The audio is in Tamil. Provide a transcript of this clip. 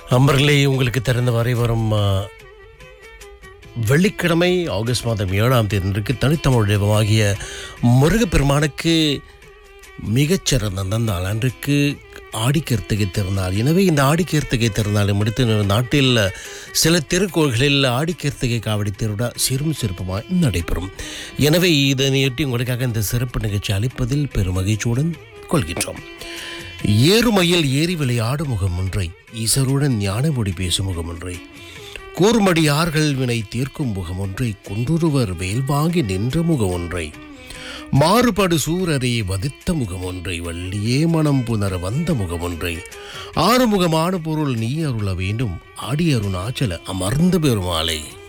அம்பர்களே உங்களுக்கு திறந்த வரை வரும் ஆ, வெள்ளிக்கிழமை ஆகஸ்ட் மாதம் ஏழாம் தேதிக்கு தனித்தமிழ் தெய்வமாகிய முருகப்பெருமானுக்கு மிகச்சிறந்த அந்த நாள் அன்றைக்கு ஆடிக்கீர்த்திகை திருநாள் எனவே இந்த ஆடிக்கீர்த்திகை திருநாளை முடித்து இந்த நாட்டில் சில திருக்கோள்களில் ஆடிக்கீர்த்திகை காவடி திருவிழா சிறும் சிறப்புமாய் நடைபெறும் எனவே இதனையொட்டி உங்களுக்காக இந்த சிறப்பு நிகழ்ச்சி அளிப்பதில் பெருமகிழ்ச்சியுடன் கொள்கின்றோம் ஏறுமையில் ஏறி விளையாடும் முகம் ஒன்றை ஈசருடன் ஞானமொழி பேசும் முகம் ஒன்றை கூர்மடியார்கள் வினை தீர்க்கும் முகம் ஒன்றை குன்றுருவர் வேல் வாங்கி நின்ற முகம் ஒன்றை மாறுபடு சூரரை வதித்த முகம் ஒன்றை வள்ளியே மனம் புணர வந்த முகம் ஒன்றை ஆறுமுகமான பொருள் நீ அருள வேண்டும் ஆடி அருணாச்சல அமர்ந்த பெருமாளை